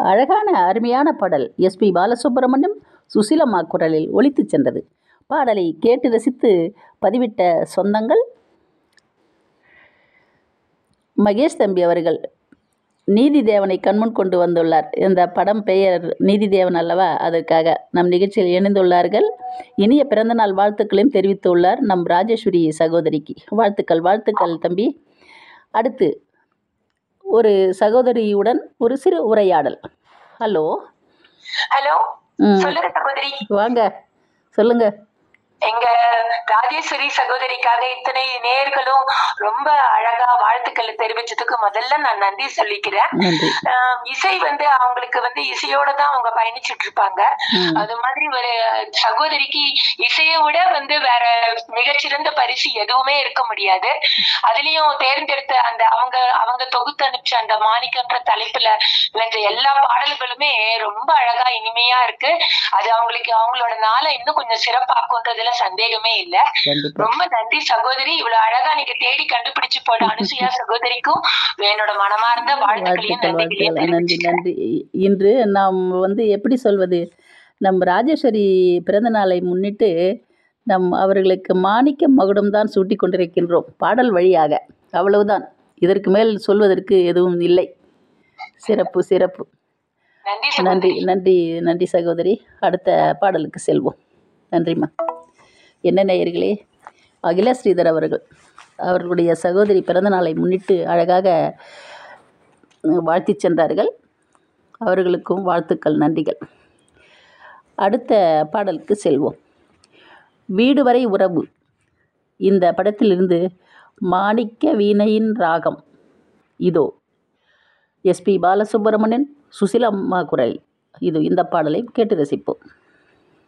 அழகான அருமையான பாடல் எஸ்பி பாலசுப்ரமணியம் சுசீலம்மா குரலில் ஒலித்துச் சென்றது பாடலை கேட்டு ரசித்து பதிவிட்ட சொந்தங்கள் மகேஷ் தம்பி அவர்கள் நீதி தேவனை கண்முன் கொண்டு வந்துள்ளார் இந்த படம் பெயர் நீதி தேவன் அல்லவா அதற்காக நம் நிகழ்ச்சியில் இணைந்துள்ளார்கள் இனிய பிறந்தநாள் வாழ்த்துக்களையும் தெரிவித்துள்ளார் நம் ராஜேஸ்வரி சகோதரிக்கு வாழ்த்துக்கள் வாழ்த்துக்கள் தம்பி அடுத்து ஒரு சகோதரியுடன் ஒரு சிறு உரையாடல் ஹலோ ஹலோ ம் சொல்லுங்க சகோதரி வாங்க சொல்லுங்க எங்க ராஜேஸ்வரி சகோதரிக்காக இத்தனை நேர்களும் ரொம்ப அழகா வாழ்த்துக்களை தெரிவிச்சதுக்கு முதல்ல நான் நன்றி சொல்லிக்கிறேன் நன்றி ஆஹ் இசை வந்து அவங்களுக்கு வந்து இசையோட தான் அவங்க பயணிச்சுட்டு இருப்பாங்க ம் அது மாதிரி ஒரு சகோதரிக்கு இசையை விட வந்து வேற மிகச்சிறந்த பரிசு எதுவுமே இருக்க முடியாது அதுலயும் தேர்ந்தெடுத்த அந்த அவங்க அவங்க தொகுத்து அனுப்பிச்ச அந்த மாணிக்கன்ற தலைப்புல வென்ற எல்லா பாடல்களுமே ரொம்ப அழகா இனிமையா இருக்கு அது அவங்களுக்கு அவங்களோட நாளை இன்னும் கொஞ்சம் சிறப்பாக்குன்றதுல சந்தேகமே இல்ல கண்டிப்பா ரொம்ப நன்றி சகோதரி இவ்வளவு அழகா நீங்க தேடி கண்டுபிடிச்சு போட அனுசுயா சகோதரிக்கும் என்னோட மனமார்ந்த வாழ்த்துக்களையும் வாழ்த்துக்கள் நன்றிகளையும் வாழ்த்துக்கள் நன்றி தெரிவிச்சுக்கிறேன் நன்றி இன்று நாம் வந்து எப்படி சொல்வது நம் ராஜேஸ்வரி பிறந்த நாளை முன்னிட்டு நம் அவர்களுக்கு மாணிக்க மகுடம் தான் சூட்டி கொண்டிருக்கின்றோம் பாடல் வழியாக அவ்வளவுதான் இதற்கு மேல் சொல்வதற்கு எதுவும் இல்லை சிறப்பு சிறப்பு நன்றி நன்றி சகோதரி நன்றி நன்றி சகோதரி அடுத்த பாடலுக்கு செல்வோம் நன்றிம்மா என்ன நேயர்களே அகில ஸ்ரீதர் அவர்கள் அவர்களுடைய சகோதரி பிறந்த நாளை முன்னிட்டு அழகாக அஹ், வாழ்த்திச் சென்றார்கள் அவர்களுக்கும் வாழ்த்துக்கள் நன்றிகள் அடுத்த பாடலுக்கு செல்வோம் வீடு வரை உறவு இந்த படத்திலிருந்து மாணிக்க வீணையின் ராகம் இதோ எஸ்பி பாலசுப்ரமணியன் சுசிலம்மா குரல் இது இந்த பாடலை கேட்டு ரசிப்போம்